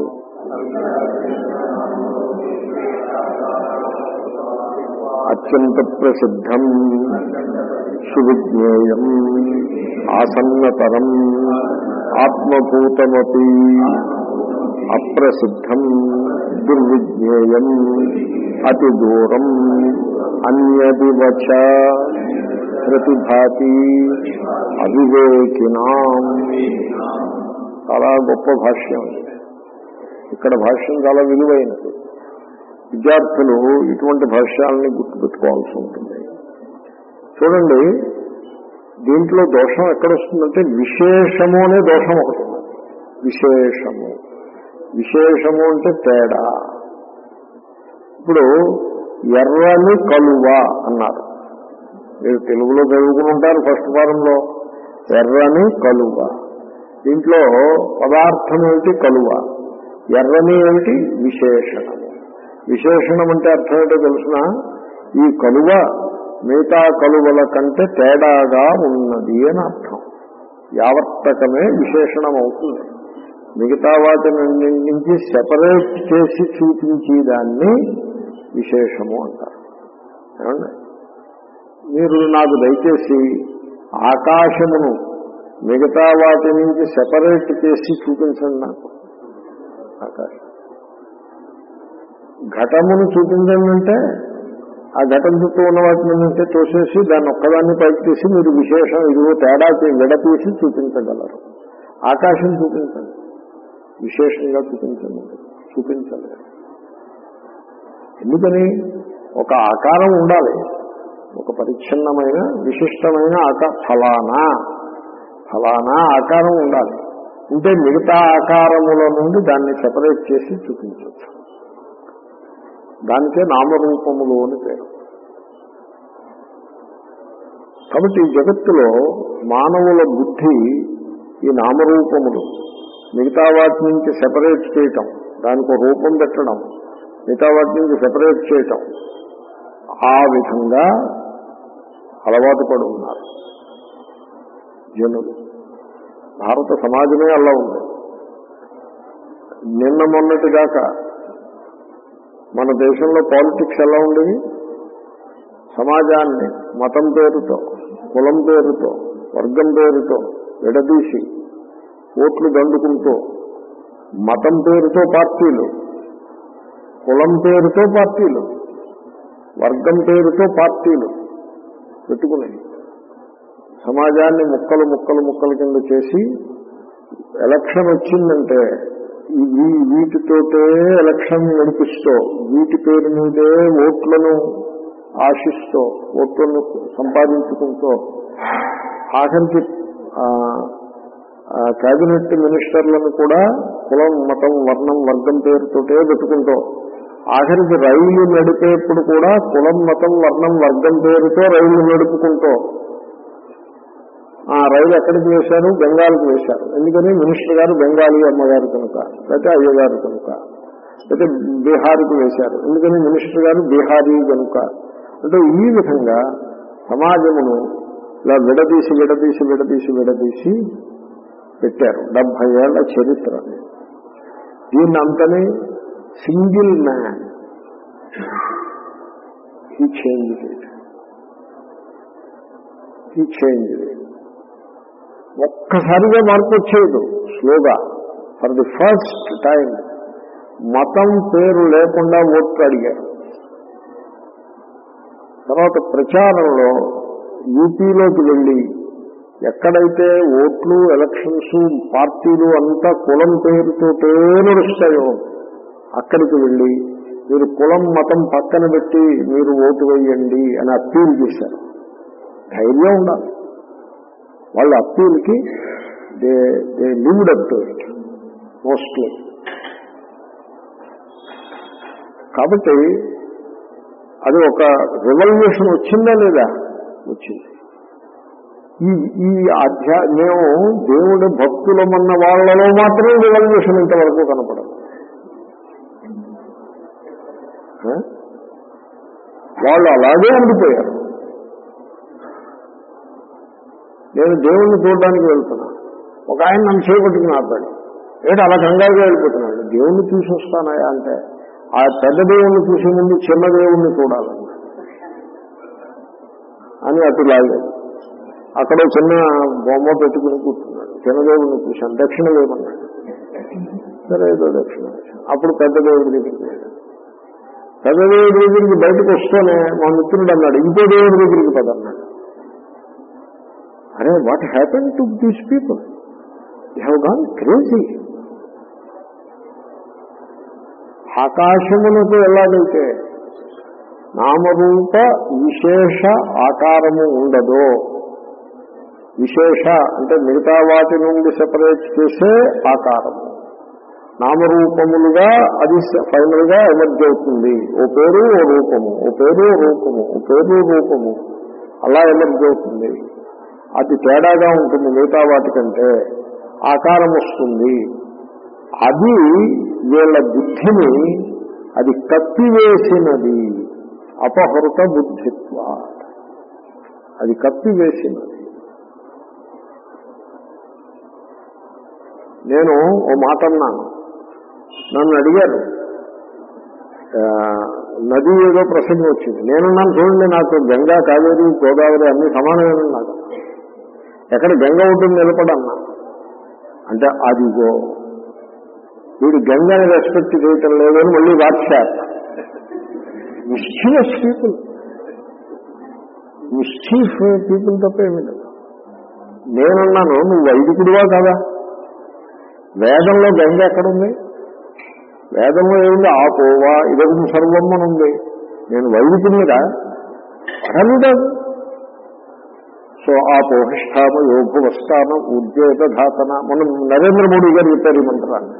అత్యంత ప్రసిద్ధం సువిజ్ఞేయం ఆసన్నతరం ఆత్మభూతమపి అప్రసిద్ధం దుర్విజ్ఞేయం అతి దూరం అన్యదివచ ప్రతిభాతి అవివేకినాం చాలా గొప్ప భాష్యం ఇది. ఇక్కడ భాష్యం చాలా విలువైనది విద్యార్థులు ఇటువంటి భాష్యాలని గుర్తుపెట్టుకోవాల్సి ఉంటుంది చూడండి దీంట్లో దోషం ఎక్కడొస్తుందంటే విశేషము అనే దోషం ఒకటి ఉంది. విశేషము విశేషము అంటే తేడా ఇప్పుడు ఎర్రని కలువ అన్నారు మీరు తెలుగులో చదువుకుని ఉంటారు ఫస్ట్ ఫారంలో ఎర్రని కలువ దీంట్లో పదార్థం ఏమిటి కలువ ఎర్రని ఏమిటి విశేషణము విశేషణం అంటే అర్థం ఏంటో తెలుసిన ఈ కలువ మిగతా కలువల కంటే తేడాగా ఉన్నది అని అర్థం యావర్తకమే విశేషణం అవుతుంది మిగతా వాటిని నుంచి సెపరేట్ చేసి చూపించి దాన్ని విశేషము అంటారు ఏమండి మీరు నాకు దయచేసి ఆకాశమును మిగతా వాటి నుంచి సెపరేట్ చేసి చూపించండి నాకు ఆకాశం ఘటమును చూపించండి అంటే ఆ ఘటం చుట్టూ ఉన్న వాటిని నుంచే తోసేసి దాన్ని ఒక్కదాన్ని పైకి తీసి మీరు విశేషం ఇదిగో తేడా తీ- విడతీసి చూపించగలరు ఆకాశం చూపించండి విశేషంగా చూపించండి చూపించలేరు ఎందుకని ఒక ఆకారం ఉండాలి ఒక పరిచ్ఛిన్నమైన విశిష్టమైన ఆకా ఫలానా ఫలానా ఆకారం ఉండాలి ఉంటే మిగతా ఆకారముల నుండి దాన్ని సెపరేట్ చేసి చూపించవచ్చు దానికే నామరూపములు అని పేరు కాబట్టి ఈ జగత్తులో మానవుల బుద్ధి ఈ నామరూపములు మిగతా వాటి నుంచి సెపరేట్ చేయటం దానికి ఒక రూపం పెట్టడం మిగతా వాటి నుంచి సెపరేట్ చేయటం ఆ విధంగా అలవాటు పడి ఉన్నారు జనులు భారత సమాజమే అలా ఉంది నిన్న మొన్నటిదాకా మన దేశంలో పాలిటిక్స్ ఎలా ఉండేది సమాజాన్ని మతం పేరుతో కులం పేరుతో వర్గం పేరుతో విడదీసి ఓట్లు దండుకుంటూ మతం పేరుతో పార్టీలు కులం పేరుతో పార్టీలు వర్గం పేరుతో పార్టీలు పెట్టుకున్నాయి సమాజాన్ని ముక్కలు ముక్కలు ముక్కల కింద చేసి ఎలక్షన్ వచ్చిందంటే ఈ వీ- వీటితోటే ఎలక్షన్ నడిపిస్తూ వీటి పేరు మీదే ఓట్లను ఆశిస్తూ ఓట్లను సంపాదించుకుంటూ ఆఖరికి ఆ, ఆ, కేబినెట్ మినిస్టర్లను కూడా కులం మతం వర్ణం వర్గం పేరుతోటే పెట్టుకుంటూ ఆఖరికి రైలు నడిపేప్పుడు కూడా కులం మతం వర్ణం వర్గం పేరుతో రైలు నడుపుకుంటూ ఆ రైలు ఎక్కడికి వేశారు బెంగాల్కి వేశారు ఎందుకని మినిస్టర్ గారు బెంగాలీ అమ్మగారు కనుక లేకపోతే అయ్యగారు కనుక లేకపోతే బీహార్కి వేశారు ఎందుకని మినిస్టర్ గారు బీహారీ కనుక అంటే ఈ విధంగా సమాజమును ఇలా విడదీసి విడదీసి విడదీసి విడదీసి పెట్టారు డెబ్బై ఏళ్ల చరిత్ర దీన్ని అంతని సింగిల్ మ్యాన్ ఈ చేంజ్ ఈ చేంజ్ ఒక్కసారిగా మార్పు వచ్చేది స్లోగా ఫర్ ది ఫస్ట్ టైం మతం పేరు లేకుండా ఓట్లు అడిగారు తర్వాత ప్రచారంలో యూపీలోకి వెళ్ళి ఎక్కడైతే ఓట్లు ఎలక్షన్స్ పార్టీలు అంతా కులం పేరుతోటే నడుస్తాయో అక్కడికి వెళ్ళి మీరు కులం మతం పక్కన పెట్టి మీరు ఓటు వేయండి అని అప్పీల్ చేశారు ధైర్యం ఉండాలి వాళ్ళ అప్పీల్కి they they lived up to it mostly కాబట్టి అది ఒక రెవల్యూషన్ వచ్చిందా లేదా వచ్చింది ఈ ఈ అధ్యా మేము దేవుడి భక్తులమన్న వాళ్ళలో మాత్రం రెవల్యూషన్ ఇంతవరకు కనపడదు ఆ? వాళ్ళు అలాగే ఉండిపోయారు నేను దేవుణ్ణి చూడడానికి వెళ్తున్నా ఒక ఆయన నన్ను చేపట్టుకుని ఆపాడు ఏంటి అలా కంగారుగా వెళ్ళిపోతున్నాడు దేవుణ్ణి చూసి వస్తానయా అంటే ఆ పెద్ద దేవుణ్ణి చూసే ముందు చిన్న దేవుణ్ణి చూడాలన్న అని అటు లాగాడు అక్కడ చిన్న బొమ్మ పెట్టుకుని కూర్చున్నాడు చిన్న దేవుణ్ణి చూశాను దక్షిణ వేయమన్నాడు సరే ఏదో దక్షిణ వేశాను. అప్పుడు పెద్ద దేవుడి దగ్గరికి వెళ్ళాడు పెద్ద దేవుడి దగ్గరికి బయటకు వస్తూనే మా మిత్రుడు అన్నాడు ఇంకో దేవుడి దగ్గరికి పదన్నాడు అరే what happen to these people you have gone crazy ఆకాశమునకు ఎలాగైతే నామరూప విశేష ఆకారము ఉండదో విశేష అంటే మిగతా వాటి నుండి సెపరేట్ చేసే ఆకారము నామరూపములుగా అది ఫైనల్ గా ఎమర్జ్ అవుతుంది ఓ పేరు ఓ రూపము ఓ పేరు ఓ రూపము ఓ పేరు రూపము అలా ఎమర్జ్ అవుతుంది అది తేడాగా ఉంటుంది మిగతా వాటికంటే ఆకారం వస్తుంది అది వీళ్ళ బుద్ధిని అది కప్పివేసినది అపహృత బుద్ధిత్వ అది కప్పివేసినది నేను ఓ మాట అన్నాను నన్ను అడిగారు ఆ, నది ఏదో ప్రసంగం వచ్చింది నేనున్నాను చూడండి నాకు గంగా కావేరి గోదావరి అన్ని సమానమైన నాకు ఎక్కడ గంగ ఉంటుంది నిలబడన్నా అంటే అదిగో వీడు గంగని రెస్పెక్ట్ చేయటం లేదని మళ్ళీ WhatsApp mischievous people mischief people తప్ప ఏమి లేదు నేనున్నాను నువ్వు వైదికుడివా కాదా వేదంలో గంగ ఎక్కడుంది వేదంలో ఏముంది ఆ పోవా ఇదొక సర్వం అని ఉంది నేను వైదికుడిగా అని కాదు సో ఆ పోహిష్టామ యోభువస్థాన ఉద్యోగ ధాతన మనం నరేంద్ర మోడీ గారు చెప్పారు ఈ మంత్రాన్ని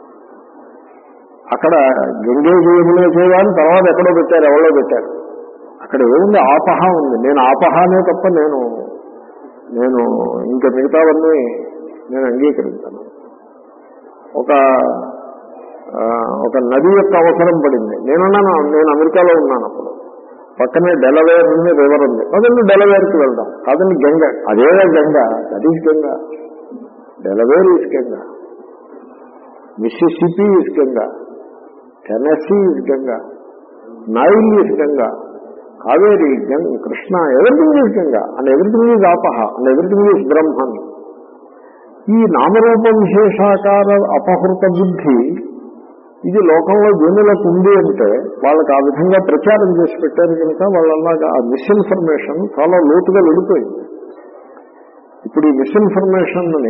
అక్కడ గంగే జయములే చేయడానికి తర్వాత ఎక్కడో పెట్టారు ఎవరో పెట్టారు అక్కడ ఏముంది ఆపహ ఉంది నేను ఆపహానే తప్ప నేను నేను ఇంకా మిగతావన్నీ నేను అంగీకరించాను ఒక ఆ, ఒక నది యొక్క అవసరం పడింది నేనున్నాను నేను అమెరికాలో ఉన్నాను అప్పుడు పక్కనే డెలవేర్ ఉంది రివర్ ఉంది అదండి డెలవేర్కి వెళ్దాం కాదండి గంగ అదే Ganga that is Ganga Delaware is Ganga Mississippi is Ganga Tennessee is Ganga Nile is Ganga Kaveri Ganga Krishna everything is Ganga and everything is ఆపహ అండ్ ఎవ్రీథింగ్ ఈజ్ బ్రహ్మన్ ఈ నామరూప విశేషాకార అపహృత బుద్ధి ఇది లోకంలో జనులకు ఉంది అంటే వాళ్ళకి ఆ విధంగా ప్రచారం చేసి పెట్టారు కనుక వాళ్ళలాగా ఆ మిస్ఇన్ఫర్మేషన్ చాలా లోతుగా వెళ్ళిపోయింది ఇప్పుడు ఈ మిస్ఇన్ఫర్మేషన్ని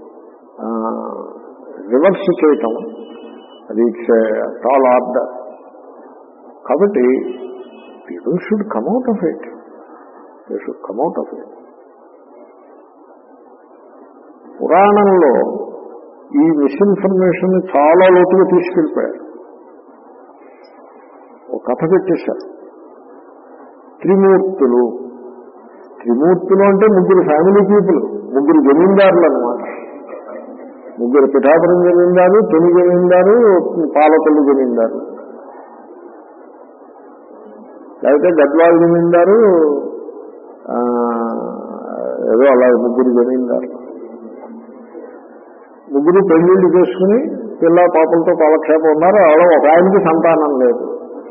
రివర్స్ చేయటం అది ఇట్స్ టాల్ ఆర్డర్ కాబట్టి people should come out of it they should come out of it పురాణంలో ఈ మిస్ఇన్ఫర్మేషన్ చాలా లోతుగా తీసుకెళ్ళిపోయారు ఒక కథ పెట్టేశారు త్రిమూర్తులు త్రిమూర్తులు అంటే ముగ్గురు ఫ్యామిలీ పీపుల్ ముగ్గురు జమీందారులు అనమాట ముగ్గురు పిఠాపురం జమీందారు తొలి జమీందారు పాలకొల్లు జమీందారు లేకపోతే గద్వాల జమీందారు ఆ, ఏదో అలా ముగ్గురు జమీందారు ముగ్గురు పెళ్లిళ్ళు చేసుకుని పిల్ల పాపలతో కాలక్షేపం ఉన్నారు అలా ఒక ఆయనకి సంతానం లేదు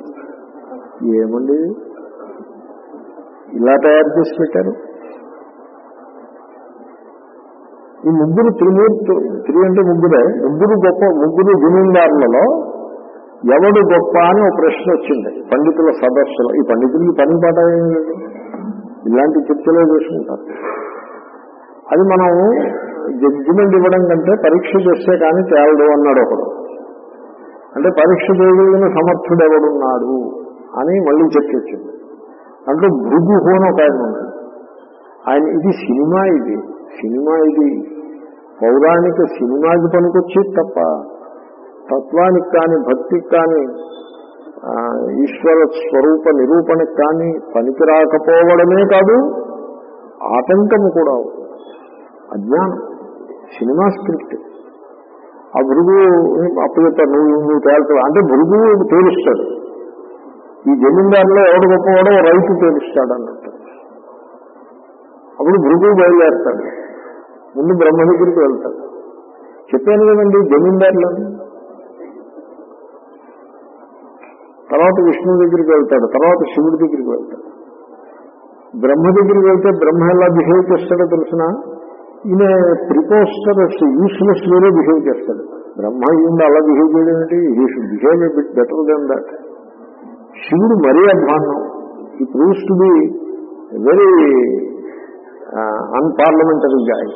ఏమండి ఇలా తయారు చేసి పెట్టారు ఈ ముగ్గురు త్రిమూర్తు త్రి అంటే ముగ్గురే ముగ్గురు గొప్ప ముగ్గురు జమీందారులలో ఎవడు గొప్ప అని ఒక ప్రశ్న వచ్చింది పండితుల సదస్సులో ఈ పండితులకి పని పాట ఏం లేదు ఇలాంటి చర్చలే చేసుకుంటారు అది మనం జడ్జిమెంట్ ఇవ్వడం కంటే పరీక్ష చేస్తే కానీ తేలడు అన్నాడు ఒకడు అంటే పరీక్ష చేయగలిగిన సమర్థుడు ఎవడున్నాడు అని మళ్ళీ చర్చ వచ్చింది అంటే భృగు హోన్ ఒక ఆయన ఉన్నాడు ఆయన ఇది సినిమా ఇది సినిమా ఇది పౌరాణిక సినిమాకి పనికొచ్చేది తప్ప తత్వానికి కానీ భక్తికి కానీ ఆ, ఈశ్వర స్వరూప నిరూపణకి కానీ పనికి రాకపోవడమే కాదు ఆటంకము కూడా అవుతుంది. అజ్ఞానం సినిమా స్క్రిప్ట్ ఆ భృగు అప్పుడు చెప్తారు నువ్వు నువ్వు తేల్చవు అంటే భృగు తేలుస్తాడు ఈ జమీందారులో ఎవడు గొప్పవాడో రైతు తేలుస్తాడు అన్నట్టు అప్పుడు భృగు బయలుదేరుతాడు ముందు బ్రహ్మ దగ్గరికి వెళ్తాడు చెప్పాను కదండి జమీందారులని తర్వాత విష్ణువు దగ్గరికి వెళ్తాడు తర్వాత శివుడి దగ్గరికి వెళ్తాడు బ్రహ్మ దగ్గరికి వెళ్తే బ్రహ్మ ఎలా బిహేవ్ చేస్తాడో తెలిసిన ఈయన ప్రిపోస్టర్ యూస్లెస్ వేరే బిహేవ్ చేస్తాడు బ్రహ్మ ఈయన అలా బిహేవ్ చేయడం ఏంటి he should behave a bit better then that శివుడు మరీ అధ్వాన్నం ఈ proves to be very unparliamentary guy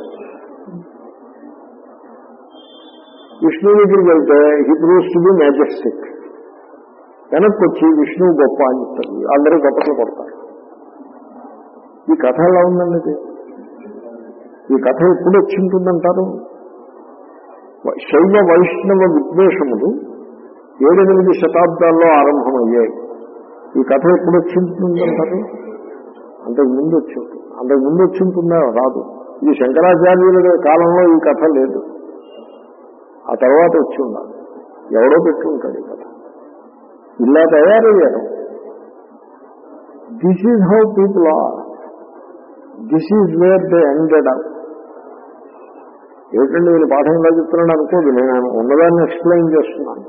Vishnu దగ్గరికి వెళ్తే he proves to be majestic వెనక్కి వచ్చి విష్ణువు గొప్ప అని చెప్తారు అందరూ గొప్పట్లు కొడతారు ఈ కథ ఎలా ఉందండి ఇది ఈ కథ ఎప్పుడు వచ్చి ఉంటుందంటారు శైవ వైష్ణవ విద్వేషములు ఏడెనిమిది శతాబ్దాల్లో ఆరంభమయ్యాయి ఈ కథ ఎప్పుడు వచ్చి ఉంటుందంటారు అంతకు ముందు వచ్చి ఉంటుంది అంతకు ముందు వచ్చి ఉంటుందా రాదు ఇది శంకరాచార్యుల కాలంలో ఈ కథ లేదు ఆ తర్వాత వచ్చి ఉండాలి ఎవడో పెట్టి ఉంటాడు ఈ కథ ఇలా తయారయ్యారు this is how people are this is where they ended up ఏమిటండి నేను పాఠం ఇలా చెప్తున్నాను అనుకోదు నేను ఉన్నదాన్ని ఎక్స్ప్లెయిన్ చేస్తున్నాను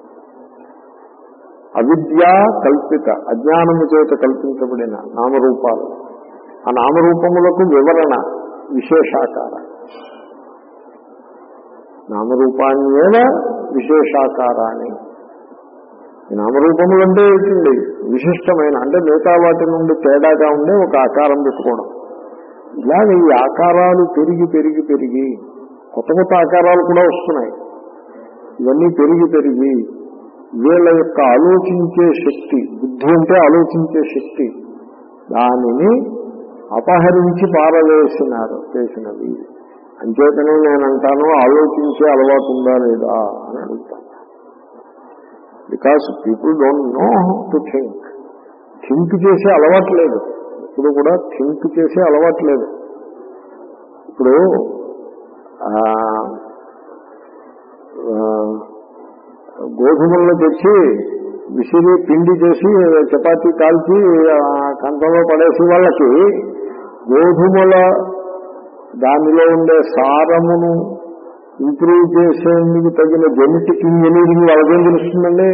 అవిద్య కల్పిత అజ్ఞానము చేత కల్పించబడిన నామరూపాలు ఆ నామరూపములకు వివరణ విశేషాకార నామరూపాన్యేవ విశేషాకారాన్ని ఈ నామరూపములు అంటే ఏంటండి విశిష్టమైన అంటే మిగతా వాటి నుండి తేడాగా ఉండే ఒక ఆకారం పెట్టుకోవడం ఇలాగ ఈ ఆకారాలు పెరిగి పెరిగి పెరిగి కొత్త కొత్త ఆకారాలు కూడా వస్తున్నాయి ఇవన్నీ పెరిగి పెరిగి వీళ్ళ యొక్క ఆలోచించే శక్తి బుద్ధి అంటే ఆలోచించే శక్తి దానిని అపహరించి పారవేసినారు చేసినవి అంచేతనే నేను అంటాను ఆలోచించే అలవాటు ఉందా లేదా అని అడుగుతాను because people don't know to think think చేసే అలవాటు లేదు ఇప్పుడు కూడా థింక్ చేసే అలవాటు లేదు ఇప్పుడు ఆ, ఆ, గోధుమలను తెచ్చి విసిరి పిండి చేసి చపాతీ కాల్చి ఆ, కంచంలో పడేసి వాళ్ళకి గోధుమల దానిలో ఉండే సారమును ఇంప్రూవ్ చేసేందుకు తగిన జెనెటిక్ ఇంజనీరింగ్ వాళ్ళకేం తెలుస్తుందండి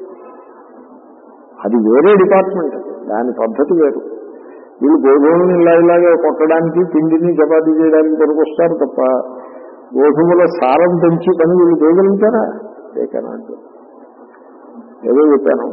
అది వేరే డిపార్ట్మెంట్ దాని పద్ధతి వేరు వీళ్ళు గోధుమలను ఇలా ఇలాగే కొట్టడానికి పిండిని చపాతీ చేయడానికి కొనుకొస్తారు తప్ప గోధుమల సారం పెంచి పని వీళ్ళు చేయగలుగుతారా చేయకనంటే ఏదో చెప్పాను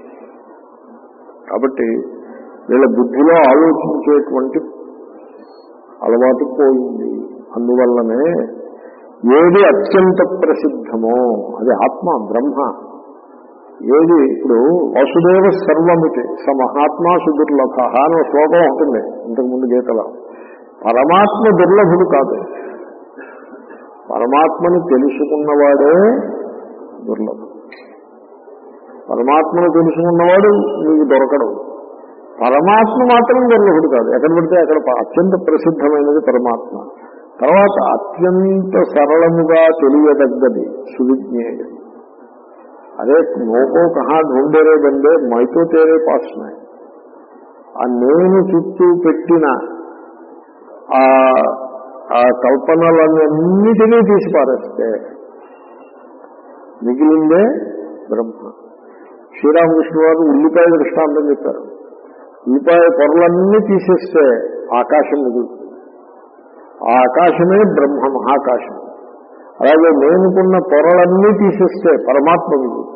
కాబట్టి వీళ్ళ బుద్ధిలో ఆలోచించేటువంటి అలవాటు పోయింది అందువల్లనే ఏది అత్యంత ప్రసిద్ధమో అది ఆత్మ బ్రహ్మ ఏది ఇప్పుడు వసుదేవ సర్వమితి స మహాత్మా సుదుర్లభ అని ఒక శ్లోకం ఉంటుంది ఇంతకుముందు గీతలో పరమాత్మ దుర్లభుడు కాదు పరమాత్మని తెలుసుకున్నవాడే దుర్లభుడు పరమాత్మను తెలుసుకున్నవాడు నీకు దొరకడు పరమాత్మ మాత్రం దుర్లభుడు కాదు ఎక్కడ పడితే అక్కడ అత్యంత ప్రసిద్ధమైనది పరమాత్మ తర్వాత అత్యంత సరళముగా తెలియదగ్గది సువిజ్ఞేయం అరే నోకో కహా ఢూండేరే బందే మైతో తేరే పాస్తున్నాయి ఆ నేను చుట్టూ పెట్టిన ఆ ఆ కల్పనలన్నిటినీ తీసి పారేస్తే మిగిలిందే బ్రహ్మ శ్రీరామకృష్ణ వారు ఉల్లిపాయ దృష్టాంతం చెప్పారు ఉల్లిపాయ పొరలన్నీ తీసేస్తే ఆకాశం మిగులుతుంది ఆ ఆకాశమే బ్రహ్మ మహాకాశం అలాగే నేనుకున్న పొరలన్నీ తీసేస్తే పరమాత్మ మిగులుతుంది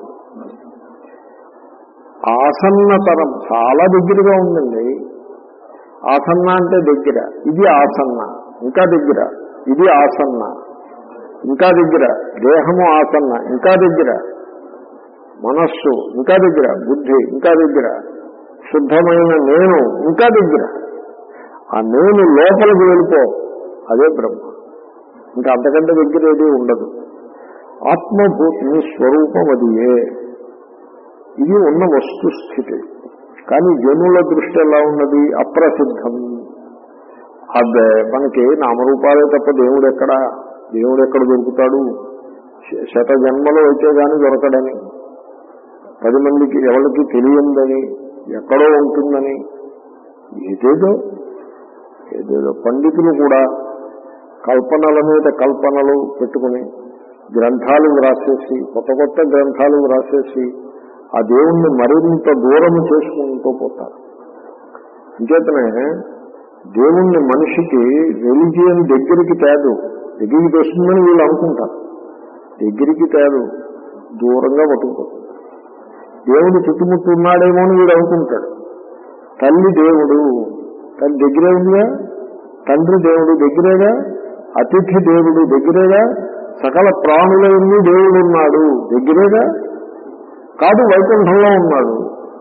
ఆసన్నతరం చాలా దగ్గరగా ఉందండి ఆసన్న అంటే దగ్గర ఇది ఆసన్న ఇంకా దగ్గర ఇది ఆసన్న ఇంకా దగ్గర దేహము ఆసన్న ఇంకా దగ్గర మనస్సు ఇంకా దగ్గర బుద్ధి ఇంకా దగ్గర శుద్ధమైన నేను ఇంకా దగ్గర ఆ నేను లోపలికి వెళ్ళిపో అదే బ్రహ్మ ఇంకా అంతకంటే దగ్గర ఏది ఉండదు ఆత్మభూతిని స్వరూపం అది ఏ ఇది ఉన్న వస్తుస్థితి కానీ జనుల దృష్టి ఎలా ఉన్నది అప్రసిద్ధం అదే మనకి నామరూపాలే తప్ప దేవుడు ఎక్కడ దేవుడు ఎక్కడ దొరుకుతాడు శ- శత జన్మలో అయితే గాని దొరకడని పది మందికి ఎవరికి తెలియందని ఎక్కడో ఉంటుందని ఏదేదో ఏదేదో పండితులు కూడా కల్పనల మీద కల్పనలు పెట్టుకుని గ్రంథాలు వ్రాసేసి కొత్త కొత్త గ్రంథాలు వ్రాసేసి ఆ దేవుణ్ణి మరింత దూరం చేసుకుంటూ పోతారు అంచేతనే దేవుణ్ణి మనిషికి రెలిజియన్ దగ్గరికి తేదు దగ్గరికి తెస్తుందని వీళ్ళు అనుకుంటారు దగ్గరికి తేదు దూరంగా పట్టుకుపోతుంది దేవుడు చుట్టుముట్టు ఉన్నాడేమో అని వీడు అనుకుంటాడు తల్లి దేవుడు తల్లి దగ్గరే ఉందిగా తండ్రి దేవుడు దగ్గరేగా అతిథి దేవుడు దగ్గరేగా సకల ప్రాణుల ఎందు దేవుడు ఉన్నాడు దగ్గరేగా కాదు వైకుంఠంలో ఉన్నాడు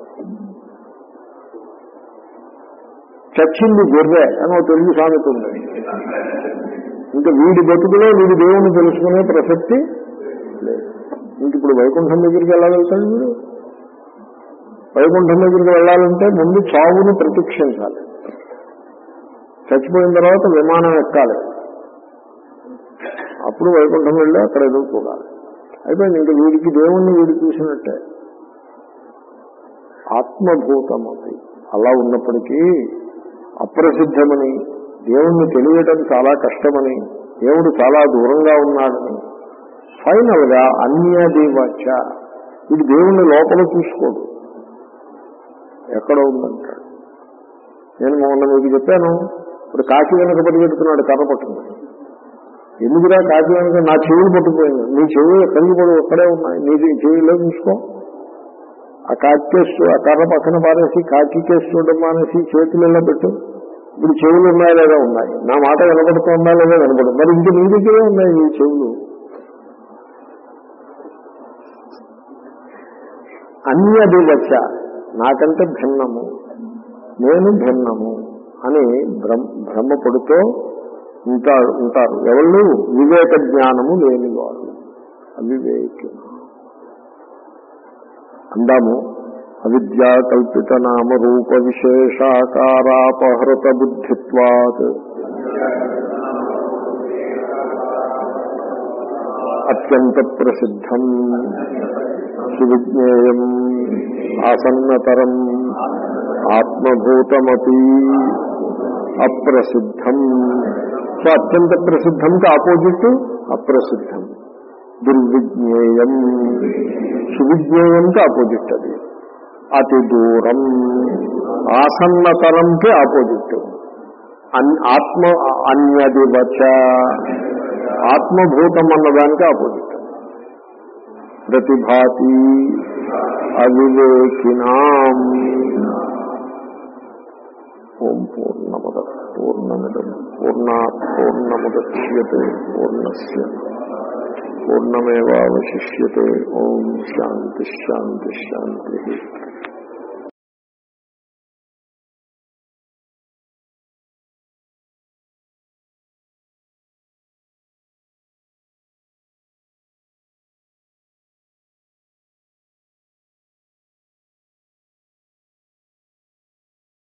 చచ్చింది గొర్రె అని ఒక తెలుగు సామెత ఉంది ఇంకా వీడి బతుకులో వీడి దేవుణ్ణి తెలుసుకునే ప్రసక్తి లేదు ఇంక ఇప్పుడు వైకుంఠం దగ్గరికి ఎలా వెళ్తాడు వీడు వైకుంఠం దగ్గరికి వెళ్ళాలంటే ముందు చావును ప్రతీక్షించాలి చచ్చిపోయిన తర్వాత విమానం ఎక్కాలి అప్పుడు వైకుంఠం వెళ్ళి అక్కడ ఎదురు చూడాలి అయిపోయింది ఇంకా వీడికి దేవుణ్ణి వీడు చూసినట్టే ఆత్మభూతం అది అలా ఉన్నప్పటికీ అప్రసిద్ధమని దేవుణ్ణి తెలియటం చాలా కష్టమని దేవుడు చాలా దూరంగా ఉన్నాడని ఫైనల్ గా అన్యదేవచ ఇది దేవుణ్ణి లోపల చూసుకోడు ఎక్కడ ఉందంటాడు నేను మొన్న మీకు చెప్పాను ఇప్పుడు కాకి వెనక పరిగెడుతున్నాడు కర్ర పట్టుకుని ఎందుకురా కాకి వెనక నా చెవులు పట్టుకుపోయింది నీ చెవులు ఎక్కడికి పడి ఒక్కడే ఉన్నాయి నీ చెవిలో చూసుకో ఆ కాకి కేసు ఆ కర్ర పక్కన పారేసి కాకి కేసు చూడడం మానేసి చేతులలో పెట్టు ఇప్పుడు చెవులు ఉన్నాయా లేదా ఉన్నాయి నా మాట వినపడుతుందా లేదా వినపడదు మరి ఇంక నీ దగ్గరే ఉన్నాయి నీ చెవులు అన్యది వచ్చ నాకంటే భిన్నము నేను భిన్నము అని భ్రమ భ్రమపడుతూ ఉంటారు ఉంటారు ఎవళ్ళు వివేక జ్ఞానము లేనివారు అవివేకి అందాము అవిద్యా కల్పిత నామ రూప విశేషాకారాపహృత బుద్ధిత్వాత్ అత్యంత ప్రసిద్ధం సువిజ్ఞేయం ఆసన్నతరం ఆత్మభూతమపి అప్రసిద్ధం సో అత్యంత ప్రసిద్ధంకి ఆపోజిట్ అప్రసిద్ధం దుర్విజ్ఞేయం సువిజ్ఞేయంకి ఆపోజిట్ అది అతి దూరం ఆసన్నతరంకి ఆపోజిట్ అన్- ఆత్మ అన్యది వచ్చ ఆత్మభూతం అన్నదానికి ఆపోజిట్ ప్రతిభాతి అవివేకినాం ఓం పూర్ణమద పూర్ణమిదం పూర్ణా పూర్ణముద్యతే పూర్ణస్ పూర్ణమేవాశిష్యతే ఓం శాంతి శాంతి శాంతి